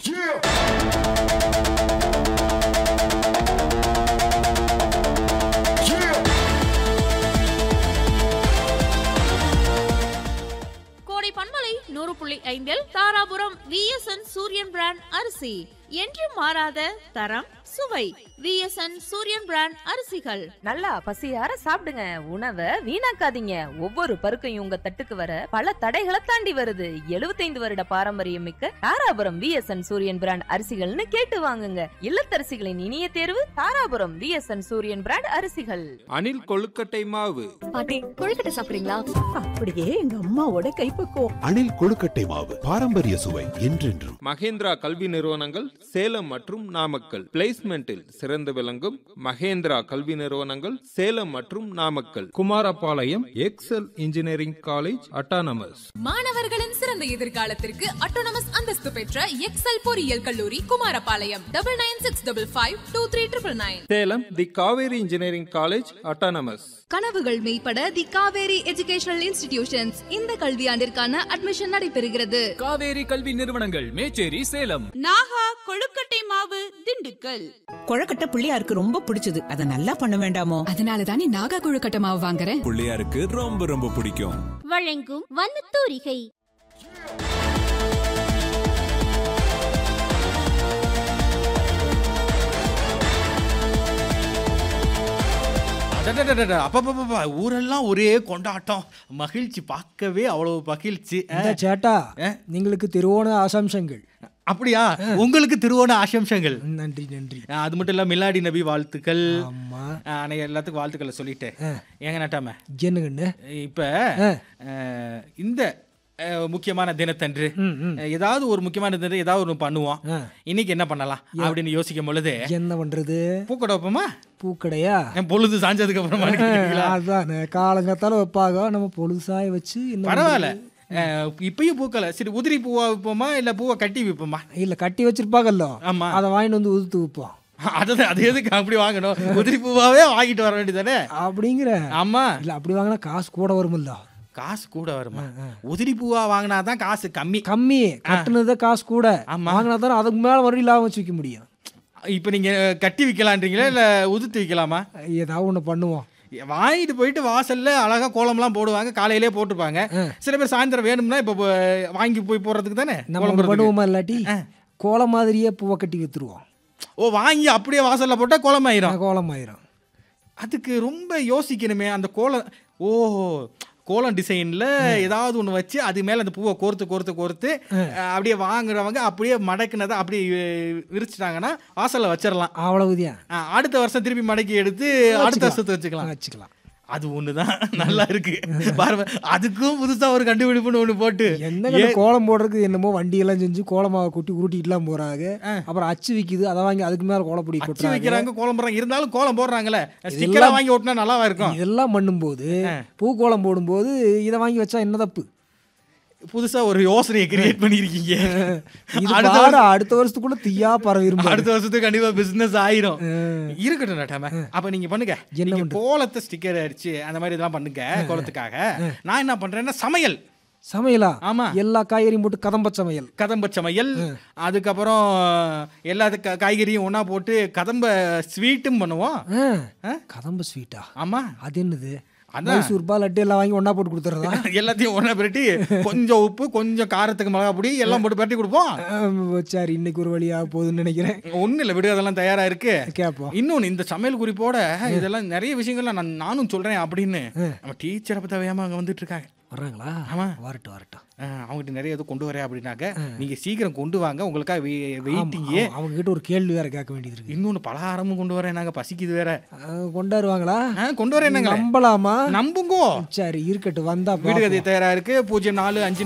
கோடை பண்பலை நூறு புள்ளி ஐந்தில் தாராபுரம் விஎஸ்என் சூரியன் பிராண்ட் அரிசி என்று மாறாத தரம் சுவை விஎஸ்என் சூரியன் பிராண்ட் அரிசிகள் நல்லா பசியார சாப்பிடுங்க உணவை வீணாக்காதீங்க ஒவ்வொரு பருக்கையும் உங்க தட்டுக்கு வர பல தடைகளை தாண்டி வருது 75 வருட பாரம்பரியம் மிக்க தாராபுரம் விஎஸ்என் சூரியன் பிராண்ட் அரிசிகள்னு கேட்டு வாங்குங்க இல்லத்தரசிகளின் இனிய தேர்வு தாராபுரம் விஎஸ்என் சூரியன் பிராண்ட் அரிசிகள் அணில் கொழுக்கட்டை மாவு பாட்டி கொழுக்கட்டை சாப்பிடுறீங்களா அப்படியே எங்க அம்மாவோட கைப்பக்குவம் அணில் கொழுக்கட்டை மாவு பாரம்பரிய சுவை என்றென்றும் மகேந்திரா கல்வி நிறுவனங்கள் சேலம் மற்றும் நாமக்கல் பிளேஸ்மெண்டில் சிறந்து விளங்கும் மகேந்திரா கல்வி நிறுவனங்கள் சேலம் மற்றும் Namakkal Kumarapalayam Excel engineering college autonomous மாணவர்களின் சிறந்த எதிர்காலத்திற்கு அட்டோனமஸ் அந்தஸ்து பெற்ற எக்ஸல் பொறியியல் கல்லூரி Kumarapalayam double nine six double five two three triple nine Salem the Kaveri engineering college autonomous கனவுகள் மெய்ப்பட தி காவேரி எஜுகேஷனல் இன்ஸ்டிடியூஷன்ஸ் இந்த கல்வியாண்டிற்கான அட்மிஷன் நடைபெறுகிறது காவேரி கல்வி நிறுவனங்கள் மேச்சேரி சேலம் நாகா கொழுக்கட்டை மாவு திண்டுக்கல் கொழக்கட்டை பிள்ளையாருக்கு ரொம்ப பிடிச்சது அத நல்லா பண்ண வேண்டாமோ அதனால தானே நாகா கொழுக்கட்டை மாவு வாங்குறேன் பிள்ளையாருக்கு ரொம்ப ரொம்ப பிடிக்கும் வழங்கும் வண்ணத்தூரிகை அடடடடட, அப்பப்பப்பப்பா, ஊரெல்லாம் ஒரே கொண்டாட்டம் மகிழ்ச்சி பார்க்கவே அவ்வளவு மகிழ்ச்சி இந்த சேட்டா ஆ? நீங்களுக்கு திருவோண ஆசாம்சங்கள் அப்படியா உங்களுக்கு திருவோண ஆசம்சங்கள் நன்றி நன்றி அது மட்டும் இல்ல மிலாடி நபி வாழ்த்துக்கள் ஆமா அன்னைக்கு எல்லாத்துக்கும் வாழ்த்துக்களை சொல்லிட்டேன் ஏங்க நட்டாம என்னங்கண்ணு இப்ப அஹ், இந்த அஹ், முக்கியமான தினத்தன்று ம், ம். அஹ், ஏதாவது ஒரு முக்கியமான தினம் ஏதாவது ஒன்று பண்ணுவோம் ஆ. இன்னைக்கு என்ன பண்ணலாம் அப்படின்னு யோசிக்கும் பொழுது என்ன பண்றது பூக்கடை வைப்போமா பூக்கடையா என் பொழுது சாஞ்சதுக்கு அப்புறமா கேக்குறீங்களா? அதானே காலங்கத்தால வைப்பாங்க நம்ம பொழுசாய வச்சு என்ன பரவாயில்ல பண்றது? அஹ், இப்பயும் பூக்கல சரி உதிரி பூவா வைப்போமா இல்ல பூவை கட்டி வைப்போமா இல்ல கட்டி வச்சிருப்பாங்கல்ல ஆமா. அதை வாங்கிட்டு வந்து உதுத்து வைப்போம் அதான் அது எதுக்கு அப்படி வாங்கணும் உதிரி பூவாவே வாங்கிட்டு வர வேண்டியதானே அப்படிங்கிற ஆமா இல்ல அப்படி வாங்கினா காசு கூட வருமில்ல காசு கூட வருமா உதிரி பூவா வாங்கினாதான் காசு கம்மி கம்மி கட்டுனது காசு கூட ஆமா. வாங்கினா தானே அதுக்கு மேல மறுபடியும் லாபம் வச்சு விற்க முடியும் இப்ப நீங்க கட்டி வைக்கலான்றீங்களா இல்ல உதுத்து வைக்கலாமா ஏதாவது ஒண்ணு பண்ணுவோம் வாங்கிட்டு போயிட்டு வாசல்ல அழகா கோலம்லாம் போடுவாங்க காலையிலே போட்டுப்பாங்க சில பேர் சாயந்தரம் வேணும்னா இப்ப போ- வாங்கி போய் போடுறதுக்கு தானே நம்ம கோலம் ஒண்ணு போடுறதுக்கு. பண்ணுவோமா இல்லாட்டி கோலம் மாதிரியே பூவை கட்டி வித்துருவோம் ஓ வாங்கி அப்படியே வாசல்ல போட்டா கோலம் ஆயிரும் கோலம் ஆயிரும் அதுக்கு ரொம்ப யோசிக்கணுமே அந்த கோலம் ஓ கோலம் டிசைன்ல ஏதாவது ஒன்று வச்சு அது மேல அந்த பூவை கோர்த்து கோர்த்து கோர்த்து அஹ், அப்படியே வாங்குறவங்க அப்படியே மடக்குனதை அப்படியே அஹ், விரிச்சிட்டாங்கன்னா வாசல்ல வச்சிடலாம் அவ்வளவுதான் அஹ், அடுத்த வருஷம் திருப்பி மடக்கி எடுத்து அடுத்த வருஷத்தை வச்சுக்கலாம் வச்சுக்கலாம் அது ஒண்ணுதான் நல்லா இருக்கு பாருங்க அதுக்கும் புதுசா ஒரு கண்டுபிடிப்புன்னு ஒண்ணு போட்டு என்ன கோலம் போடுறதுக்கு என்னமோ வண்டி எல்லாம் செஞ்சு கோலமாவை கொட்டி உருட்டிட்டுலாம் போறாங்க அப்புறம் அச்சு விக்குது அதை வாங்கி அதுக்கு மேல கோலப்பொடி அச்சு கொட்டுறாங்க வைக்கிறாங்க கோலம் போடுறாங்க இருந்தாலும் கோலம் போடுறாங்களே ஸ்டிக்கரா இதெல்லாம் வாங்கி ஓட்டினா நல்லாவா இருக்கும் இதெல்லாம் பண்ணும்போது பூ கோலம் போடும்போது இதை வாங்கி வச்சா என்ன தப்பு புதுசா ஒரு யோசனையை கிரியேட் பண்ணிருக்கீங்க இது அடுத்த பாரு, வருஷம் அடுத்த வருஷத்துக்குள்ள தீயா பரவிரும் அடுத்த வருஷத்துக்கு கண்டிப்பா பிசினஸ் ஆயிரும் இருக்கட்டும் நட்டாம அப்ப நீங்க பண்ணுங்க நீங்க கோலத்தை ஸ்டிக்கர் அடிச்சு அந்த மாதிரி இதெல்லாம் பண்ணுங்க கோலத்துக்காக நான் என்ன பண்றேன்னா சமையல் சமையலா ஆமா எல்லா காய்கறியும் போட்டு கதம்ப சமையல் கதம்ப சமையல் அதுக்கப்புறம் எல்லா கா- காய்கறியும் ஒண்ணா போட்டு கதம்ப ஸ்வீட்டும் பண்ணுவோம் ஆ, கதம்ப ஸ்வீட்டா ஆமா அது என்னது அதான். மைசூர் பா லட்டு எல்லாம் வாங்கி ஒண்ணா போட்டு கொடுத்துறதா எல்லாத்தையும் ஒண்ணா பிரட்டி கொஞ்சம் உப்பு கொஞ்சம் காரத்துக்கு மிளகா பொடி எல்லாம் போட்டு பிரட்டி கொடுப்போம் சரி இன்னைக்கு ஒரு வழியாக போகுதுன்னு நினைக்கிறேன் ஒன்றும் இல்லை விடு அதெல்லாம் தயாரா இருக்கு கேட்போம் இன்னொன்று இந்த சமையல் குறிப்போட இதெல்லாம் நிறைய விஷயங்கள்லாம் நான் நானும் சொல்றேன் அப்படின்னு நம்ம டீச்சரை பற்றி வேகமாக அங்கே வந்துட்டு இருக்காங்க வர்றாங்களா ஆமா வரட்டும் வரட்டும் அஹ், அவங்ககிட்ட நிறைய எதுவும் கொண்டு வரேன் அப்படின்னாக்க நீங்க சீக்கிரம் கொண்டு வாங்க உங்களுக்காக வெயிட்டிங்கு ஆமா, அவங்க கிட்ட ஒரு கேள்வி வேற கேட்க வேண்டியது இருக்கு இன்னொன்று பலகாரமும் கொண்டு வரேன் நாங்க பசிக்குது வேற ஆ, கொண்டாருவாங்களா ஆ, கொண்டு வரேன் என்னங்க நம்பலாமா நம்புங்கோ சரி இருக்கட்டும் வந்தா வீடு கதை தயாரா இருக்கு பூஜ்ஜியம் நாலு அஞ்சு